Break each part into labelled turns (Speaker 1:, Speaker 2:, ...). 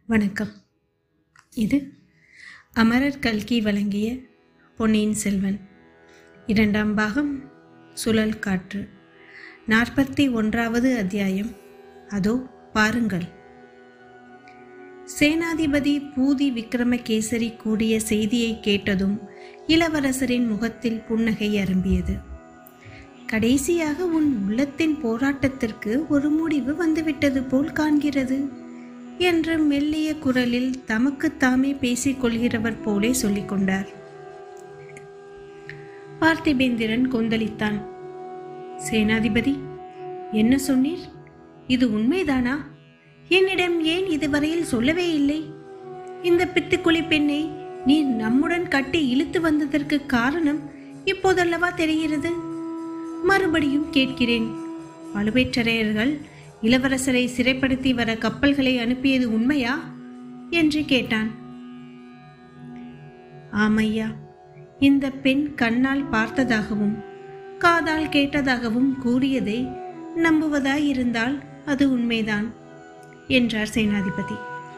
Speaker 1: வணக்கம் இது அமரர் கல்கி வழங்கிய பொன்னியின் செல்வன் இரண்டாம் பாகம் சுழல் காற்று நாற்பத்தி ஒன்றாவது அத்தியாயம் அதோ பாருங்கள் சேனாதிபதி பூதி விக்ரமகேசரி கூடிய செய்தியை கேட்டதும் இளவரசரின் முகத்தில் புன்னகை அரும்பியது கடைசியாக உன் உள்ளத்தின் போராட்டத்திற்கு ஒரு முடிவு வந்துவிட்டது போல் காண்கிறது என்று மெல்லிய குரலில் தமக்கு தாமே பேசிக் கொள்கிறவர் போலே சொல்லிக் கொண்டார் பார்த்திபேந்திரன் கொந்தளித்தான் சேனாதிபதி என்ன சொன்னீர் இது உண்மைதானா என்னிடம் ஏன் இதுவரையில் சொல்லவே இல்லை இந்த பித்துக்குளி பெண்ணை நீர் நம்முடன் கட்டி இழுத்து வந்ததற்கு காரணம் இப்போதல்லவா தெரிகிறது மறுபடியும் கேட்கிறேன் பழுவேற்றரையர்கள் இளவரசரை சிறைப்படுத்தி வர கப்பல்களை அனுப்பியது உண்மையா என்று கேட்டான் ஆமையா இந்த பெண் கண்ணால் பார்த்ததாகவும் காதால் கேட்டதாகவும் கூறியதை நம்புவதாயிருந்தால் அது உண்மைதான் என்றார் சேனாதிபதி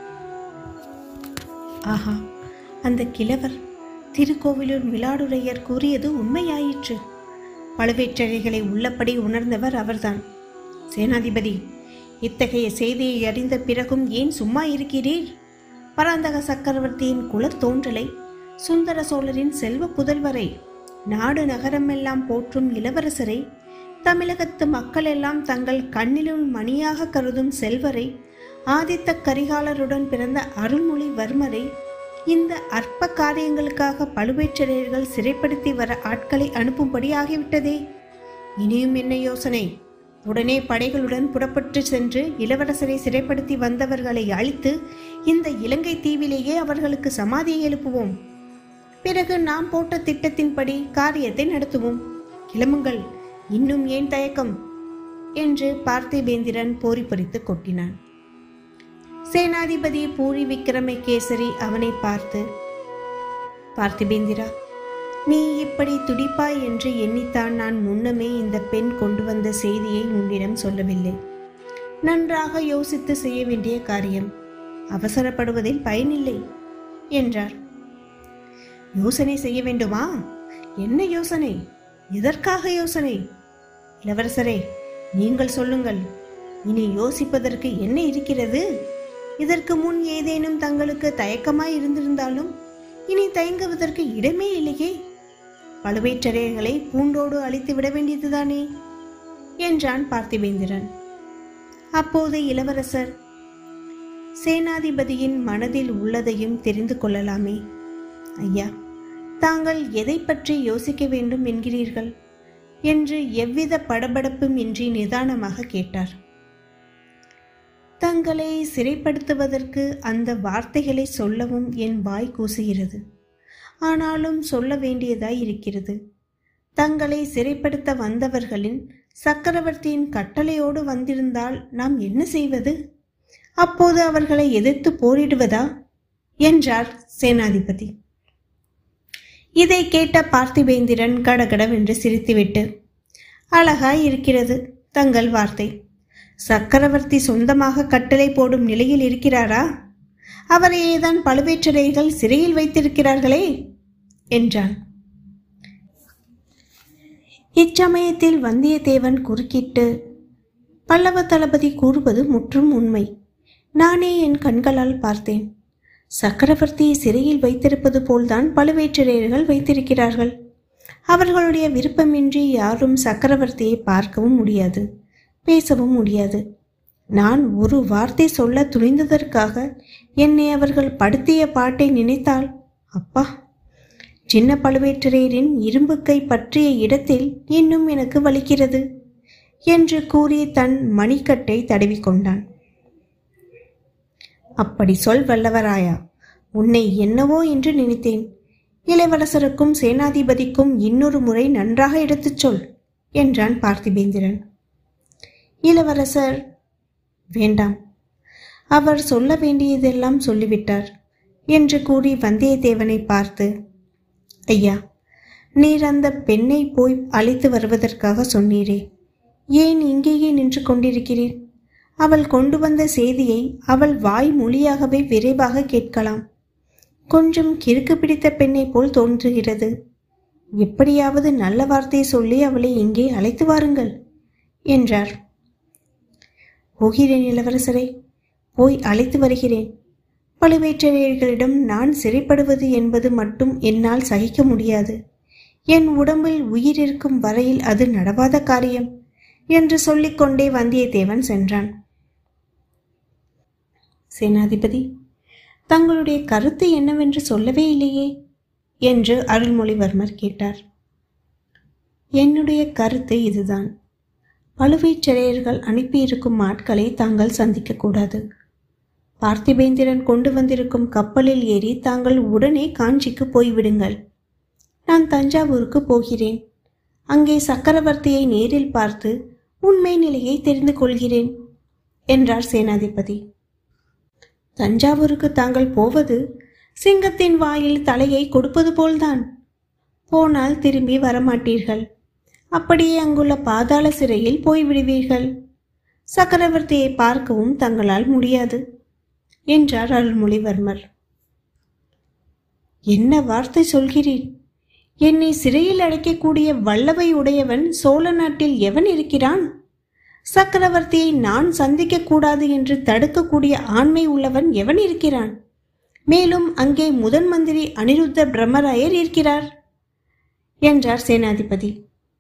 Speaker 1: ஆஹா அந்த கிழவர் திருக்கோவிலூர் மிலாடுரையர் கூறியது உண்மையாயிற்று பழுவேற்றரைகளை உள்ளபடி உணர்ந்தவர் அவர்தான் சேனாதிபதி இத்தகைய செய்தியை அறிந்த பிறகும் ஏன் சும்மா இருக்கிறீர் பராந்தக சக்கரவர்த்தியின் குலத் தோன்றலை சுந்தர சோழரின் செல்வ புதல்வரை நாடு நகரமெல்லாம் போற்றும் இளவரசரை தமிழகத்து மக்கள் எல்லாம் தங்கள் கண்ணிலுள் மணியாக கருதும் செல்வரை ஆதித்த கரிகாலருடன் பிறந்த அருள்மொழிவர்மரை இந்த அற்ப காரியங்களுக்காக பழுவேற்றரையர்கள் சிறைப்படுத்தி வர ஆட்களை அனுப்பும்படி ஆகிவிட்டதே இனியும் என்ன யோசனை உடனே படைகளுடன் புறப்பட்டு சென்று இளவரசரை சிறைப்படுத்தி வந்தவர்களை அழித்து இந்த இலங்கை தீவிலேயே அவர்களுக்கு சமாதியை எழுப்புவோம் பிறகு நாம் போட்ட திட்டத்தின்படி காரியத்தை நடத்துவோம் கிளம்புங்கள் இன்னும் ஏன் தயக்கம் என்று பார்த்திபேந்திரன் போரி பறித்து கொட்டினான் சேனாதிபதி பூரி விக்ரமகேசரி அவனை பார்த்து பார்த்திபேந்திரா நீ இப்படி துடிப்பாய் என்று எண்ணித்தான் நான் முன்னமே இந்த பெண் கொண்டு வந்த செய்தியை உன்னிடம் சொல்லவில்லை நன்றாக யோசித்து செய்ய வேண்டிய காரியம் அவசரப்படுவதில் பயனில்லை என்றார் யோசனை செய்ய வேண்டுமா என்ன யோசனை எதற்காக யோசனை இளவரசரே நீங்கள் சொல்லுங்கள் இனி யோசிப்பதற்கு என்ன இருக்கிறது இதற்கு முன் ஏதேனும் தங்களுக்கு தயக்கமாய் இருந்திருந்தாலும் இனி தயங்குவதற்கு இடமே இல்லையே பழுவேற்றரையர்களை பூண்டோடு அழித்து விட வேண்டியதுதானே என்றான் பார்த்திபேந்திரன் அப்போது இளவரசர் சேனாதிபதியின் மனதில் உள்ளதையும் தெரிந்து கொள்ளலாமே ஐயா தாங்கள் எதை பற்றி யோசிக்க வேண்டும் என்கிறீர்கள் என்று எவ்வித படபடப்பும் இன்றி நிதானமாக கேட்டார் தங்களை சிறைப்படுத்துவதற்கு அந்த வார்த்தைகளை சொல்லவும் என் வாய் கூசுகிறது ஆனாலும் சொல்ல வேண்டியதாய் இருக்கிறது தங்களை சிறைப்படுத்த வந்தவர்களின் சக்கரவர்த்தியின் கட்டளையோடு வந்திருந்தால் நாம் என்ன செய்வது அப்போது அவர்களை எதிர்த்து போரிடுவதா என்றார் சேனாதிபதி இதை கேட்ட பார்த்திபேந்திரன் கடகடவென்று சிரித்துவிட்டு அழகாய் இருக்கிறது தங்கள் வார்த்தை சக்கரவர்த்தி சொந்தமாக கட்டளை போடும் நிலையில் இருக்கிறாரா அவரையேதான் பழுவேற்றரையர்கள் சிறையில் வைத்திருக்கிறார்களே என்றான் இச்சமயத்தில் வந்தியத்தேவன் குறுக்கிட்டு பல்லவ தளபதி கூறுவது முற்றும் உண்மை நானே என் கண்களால் பார்த்தேன் சக்கரவர்த்தியை சிறையில் வைத்திருப்பது போல்தான் பழுவேற்றரையர்கள் வைத்திருக்கிறார்கள் அவர்களுடைய விருப்பமின்றி யாரும் சக்கரவர்த்தியை பார்க்கவும் முடியாது பேசவும் முடியாது நான் ஒரு வார்த்தை சொல்ல துணிந்ததற்காக என்னை அவர்கள் படுத்திய பாட்டை நினைத்தால் அப்பா சின்ன பழுவேற்றரையரின் இரும்புக்கை பற்றிய இடத்தில் இன்னும் எனக்கு வலிக்கிறது என்று கூறி தன் மணிக்கட்டை தடவிக்கொண்டான் அப்படி சொல் வல்லவராயா உன்னை என்னவோ என்று நினைத்தேன் இளவரசருக்கும் சேனாதிபதிக்கும் இன்னொரு முறை நன்றாக எடுத்துச் சொல் என்றான் பார்த்திபேந்திரன் இளவரசர் வேண்டாம் அவர் சொல்ல வேண்டியதெல்லாம் சொல்லிவிட்டார் என்று கூறி வந்தியத்தேவனை பார்த்து ஐயா நீர் அந்த பெண்ணை போய் அழைத்து வருவதற்காக சொன்னீரே ஏன் இங்கேயே நின்று கொண்டிருக்கிறீர் அவள் கொண்டு வந்த செய்தியை அவள் வாய் மொழியாகவே விரைவாக கேட்கலாம் கொஞ்சம் கிறுக்கு பிடித்த பெண்ணை போல் தோன்றுகிறது எப்படியாவது நல்ல வார்த்தை சொல்லி அவளை இங்கே அழைத்து வாருங்கள் என்றார் போகிறேன் இளவரசரை போய் அழைத்து வருகிறேன் பழுவேற்றரையர்களிடம் நான் சிறைப்படுவது என்பது மட்டும் என்னால் சகிக்க முடியாது என் உடம்பில் உயிர் இருக்கும் வரையில் அது நடவாத காரியம் என்று சொல்லிக்கொண்டே வந்தியத்தேவன் சென்றான் சேனாதிபதி தங்களுடைய கருத்து என்னவென்று சொல்லவே இல்லையே என்று அருள்மொழிவர்மர் கேட்டார் என்னுடைய கருத்து இதுதான் பழுவேற்றரையர்கள் அனுப்பியிருக்கும் ஆட்களை தாங்கள் சந்திக்கக்கூடாது பார்த்திபேந்திரன் கொண்டு வந்திருக்கும் கப்பலில் ஏறி தாங்கள் உடனே காஞ்சிக்கு போய்விடுங்கள் நான் தஞ்சாவூருக்கு போகிறேன் அங்கே சக்கரவர்த்தியை நேரில் பார்த்து உண்மை நிலையை தெரிந்து கொள்கிறேன் என்றார் சேனாதிபதி தஞ்சாவூருக்கு தாங்கள் போவது சிங்கத்தின் வாயில் தலையை கொடுப்பது போல்தான் போனால் திரும்பி வரமாட்டீர்கள் அப்படியே அங்குள்ள பாதாள சிறையில் போய்விடுவீர்கள் சக்கரவர்த்தியை பார்க்கவும் தங்களால் முடியாது என்றார் அருள்மொழிவர்மர் என்ன வார்த்தை சொல்கிறீர் என்னை சிறையில் அடைக்கக்கூடிய வல்லவை உடையவன் சோழ நாட்டில் எவன் இருக்கிறான் சக்கரவர்த்தியை நான் சந்திக்கக்கூடாது என்று தடுக்கக்கூடிய ஆண்மை உள்ளவன் எவன் இருக்கிறான் மேலும் அங்கே முதன் மந்திரி அனிருத்த பிரம்மராயர் இருக்கிறார் என்றார் சேனாதிபதி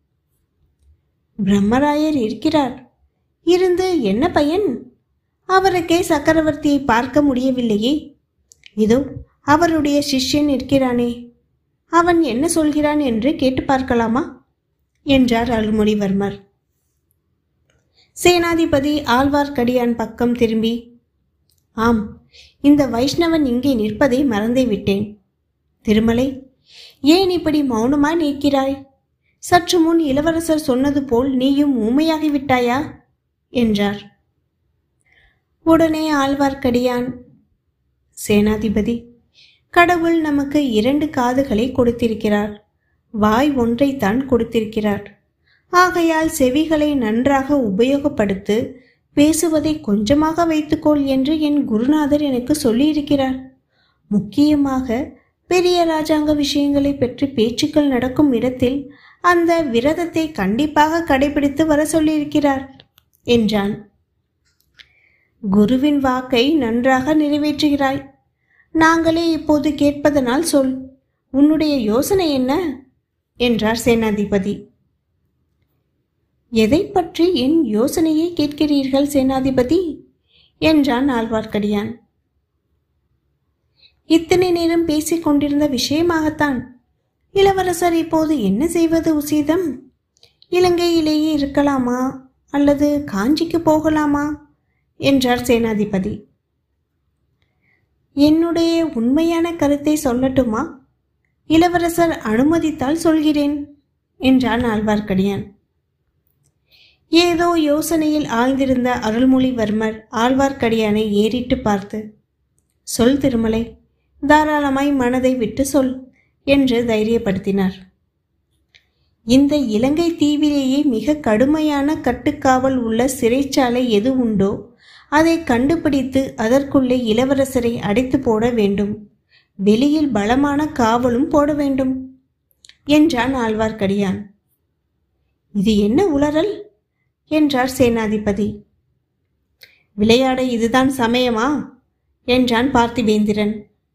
Speaker 1: பிரம்மராயர் இருக்கிறார் இருந்து என்ன பயன் அவருக்கே சக்கரவர்த்தியை பார்க்க முடியவில்லையே இதோ அவருடைய சிஷ்யன் இருக்கிறானே அவன் என்ன சொல்கிறான் என்று கேட்டு பார்க்கலாமா என்றார் அருள்மொழிவர்மர் சேனாதிபதி ஆழ்வார்க்கடியான் பக்கம் திரும்பி ஆம் இந்த வைஷ்ணவன் இங்கே நிற்பதை மறந்தே விட்டேன் திருமலை ஏன் இப்படி மௌனமாய் நிற்கிறாய் சற்று முன் இளவரசர் சொன்னது போல் நீயும் ஊமையாகி விட்டாயா என்றார் உடனே ஆழ்வார்க்கடியான் சேனாதிபதி கடவுள் நமக்கு இரண்டு காதுகளை கொடுத்திருக்கிறார் வாய் ஒன்றைத்தான் கொடுத்திருக்கிறார் ஆகையால் செவிகளை நன்றாக உபயோகப்படுத்து பேசுவதை கொஞ்சமாக வைத்துக்கொள் என்று என் குருநாதர் எனக்கு சொல்லியிருக்கிறார் முக்கியமாக பெரிய ராஜாங்க விஷயங்களை பற்றி பேச்சுக்கள் நடக்கும் இடத்தில் அந்த விரதத்தை கண்டிப்பாக கடைபிடித்து வர சொல்லியிருக்கிறார் என்றான் குருவின் வாக்கை நன்றாக நிறைவேற்றுகிறாய் நாங்களே இப்போது கேட்பதனால் சொல் உன்னுடைய யோசனை என்ன என்றார் சேனாதிபதி எதை பற்றி என் யோசனையை கேட்கிறீர்கள் சேனாதிபதி என்றான் ஆழ்வார்க்கடியான் இத்தனை நேரம் பேசிக் கொண்டிருந்த விஷயமாகத்தான் இளவரசர் இப்போது என்ன செய்வது உசிதம் இலங்கையிலேயே இருக்கலாமா அல்லது காஞ்சிக்கு போகலாமா என்றார் சேனாதிபதி என்னுடைய உண்மையான கருத்தை சொல்லட்டுமா இளவரசர் அனுமதித்தால் சொல்கிறேன் என்றான் ஆழ்வார்க்கடியான் ஏதோ யோசனையில் ஆழ்ந்திருந்த அருள்மொழிவர்மர் ஆழ்வார்க்கடியானை ஏறிட்டு பார்த்து சொல் திருமலை தாராளமாய் மனதை விட்டு சொல் என்று தைரியப்படுத்தினார் இந்த இலங்கை தீவிலேயே மிக கடுமையான கட்டுக்காவல் உள்ள சிறைச்சாலை எது உண்டோ அதை கண்டுபிடித்து அதற்குள்ளே இளவரசரை அடைத்து போட வேண்டும் வெளியில் பலமான காவலும் போட வேண்டும் என்றான் ஆழ்வார்க்கடியான் இது என்ன உளறல் என்றார் சேனாதிபதி விளையாட இதுதான் சமயமா என்றான் பார்த்திவேந்திரன்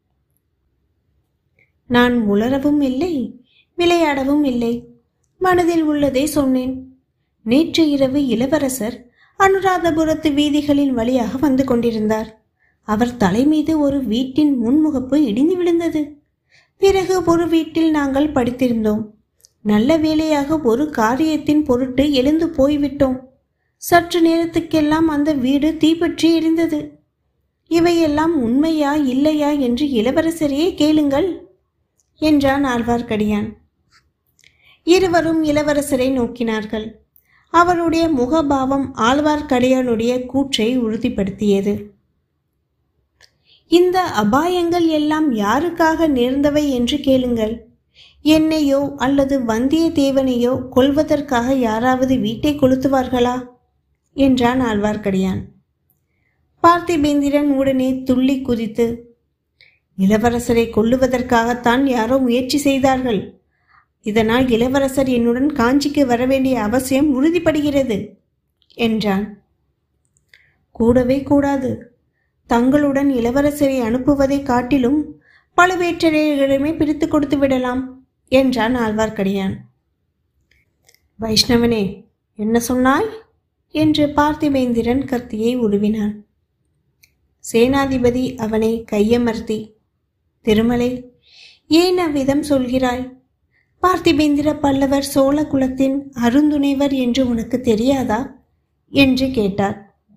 Speaker 1: நான் உளரவும் இல்லை விளையாடவும் இல்லை மனதில் உள்ளதை சொன்னேன் நேற்று இரவு இளவரசர் அனுராதபுரத்து வீதிகளின் வழியாக வந்து கொண்டிருந்தார் அவர் தலை மீது ஒரு வீட்டின் முன்முகப்பு இடிந்து விழுந்தது பிறகு ஒரு வீட்டில் நாங்கள் படித்திருந்தோம் நல்ல வேளையாக ஒரு காரியத்தின் பொருட்டு எழுந்து போய்விட்டோம் சற்று நேரத்துக்கெல்லாம் அந்த வீடு தீப்பற்றி எரிந்தது இவையெல்லாம் உண்மையா இல்லையா என்று இளவரசரையே கேளுங்கள் என்றான் ஆழ்வார்க்கடியான் இருவரும் இளவரசரை நோக்கினார்கள் அவருடைய முகபாவம் ஆழ்வார்க்கடியானுடைய கூற்றை உறுதிப்படுத்தியது இந்த அபாயங்கள் எல்லாம் யாருக்காக நேர்ந்தவை என்று கேளுங்கள் என்னையோ அல்லது வந்தியத்தேவனையோ கொல்வதற்காக யாராவது வீட்டை கொளுத்துவார்களா என்றான் ஆழ்வார்க்கடியான் பார்த்திபேந்திரன் உடனே துள்ளி குதித்து இளவரசரை கொல்லுவதற்காகத்தான் யாரோ முயற்சி செய்தார்கள் இதனால் இளவரசர் என்னுடன் காஞ்சிக்கு வர வேண்டிய அவசியம் உறுதிப்படுகிறது என்றான் கூடவே கூடாது தங்களுடன் இளவரசரை அனுப்புவதை காட்டிலும் பழுவேற்றரையர்களிடமே பிரித்து கொடுத்து விடலாம் என்றான் ஆழ்வார்க்கடியான் வைஷ்ணவனே என்ன சொன்னாய் என்று பார்த்திபேந்திரன் கத்தியை உருவினான் சேனாதிபதி அவனை கையமர்த்தி திருமலை ஏன் அவ்விதம் சொல்கிறாய் பார்த்திபேந்திர பல்லவர் சோழ குலத்தின் அருந்துணைவர் என்று உனக்கு தெரியாதா என்று கேட்டார்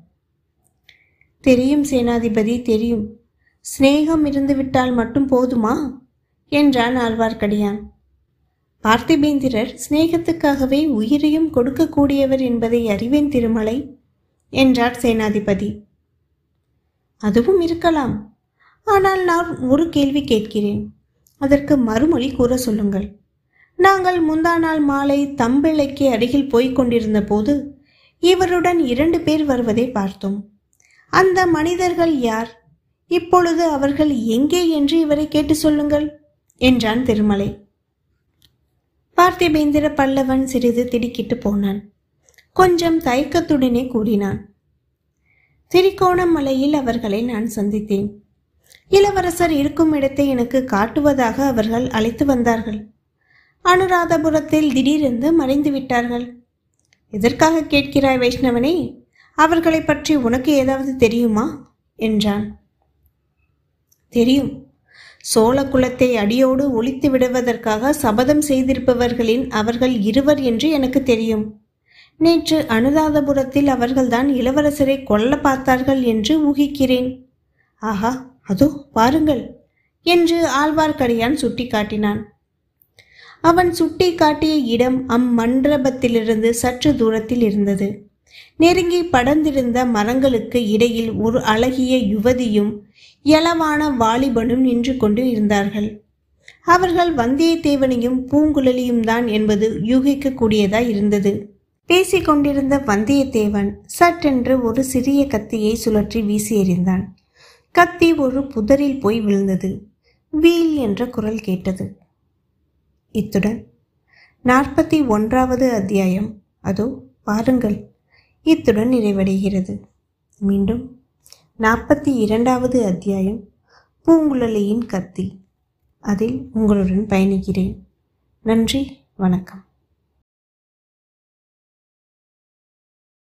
Speaker 1: தெரியும் சேனாதிபதி தெரியும் சிநேகம் இருந்துவிட்டால் மட்டும் போதுமா என்றான் ஆழ்வார்க்கடியான் பார்த்திபேந்திரர் சிநேகத்துக்காகவே உயிரையும் கொடுக்கக்கூடியவர் என்பதை அறிவேன் திருமலை என்றார் சேனாதிபதி அதுவும் இருக்கலாம் ஆனால் நான் ஒரு கேள்வி கேட்கிறேன் அதற்கு மறுமொழி கூற சொல்லுங்கள் நாங்கள் முந்தா நாள் மாலை தம்பிள்ளைக்கு அருகில் போய்க் கொண்டிருந்த போது இவருடன் இரண்டு பேர் வருவதை பார்த்தோம் அந்த மனிதர்கள் யார் இப்பொழுது அவர்கள் எங்கே என்று இவரை கேட்டு சொல்லுங்கள் என்றான் திருமலை பார்த்திபேந்திர பல்லவன் சிறிது திடுக்கிட்டு போனான் கொஞ்சம் தயக்கத்துடனே கூறினான் திரிகோணமலையில் அவர்களை நான் சந்தித்தேன் இளவரசர் இருக்கும் இடத்தை எனக்கு காட்டுவதாக அவர்கள் அழைத்து வந்தார்கள் அனுராதபுரத்தில் திடீரென்று மறைந்து விட்டார்கள் எதற்காக கேட்கிறாய் வைஷ்ணவனே அவர்களை பற்றி உனக்கு ஏதாவது தெரியுமா என்றான் தெரியும் சோழ குலத்தை அடியோடு ஒழித்து விடுவதற்காக சபதம் செய்திருப்பவர்களின் அவர்கள் இருவர் என்று எனக்கு தெரியும் நேற்று அனுராதபுரத்தில் அவர்கள்தான் இளவரசரை கொல்ல பார்த்தார்கள் என்று ஊகிக்கிறேன் ஆஹா அதோ பாருங்கள் என்று ஆழ்வார்க்கடியான் சுட்டிக்காட்டினான் அவன் சுட்டி காட்டிய இடம் அம்மண்டபத்திலிருந்து சற்று தூரத்தில் இருந்தது நெருங்கி படர்ந்திருந்த மரங்களுக்கு இடையில் ஒரு அழகிய யுவதியும் இளவான வாலிபனும் நின்று கொண்டு இருந்தார்கள் அவர்கள் வந்தியத்தேவனையும் பூங்குழலியும் தான் என்பது யூகிக்கக்கூடியதாய் இருந்தது பேசிக் கொண்டிருந்த வந்தியத்தேவன் சட்டென்று ஒரு சிறிய கத்தியை சுழற்றி வீசி எறிந்தான் கத்தி ஒரு புதரில் போய் விழுந்தது வீல் என்ற குரல் கேட்டது இத்துடன் நாற்பத்தி ஒன்றாவது அத்தியாயம் அதோ பாருங்கள் இத்துடன் நிறைவடைகிறது மீண்டும் நாற்பத்தி இரண்டாவது அத்தியாயம் பூங்குழலியின் கத்தி அதில் உங்களுடன் பயணிக்கிறேன் நன்றி வணக்கம்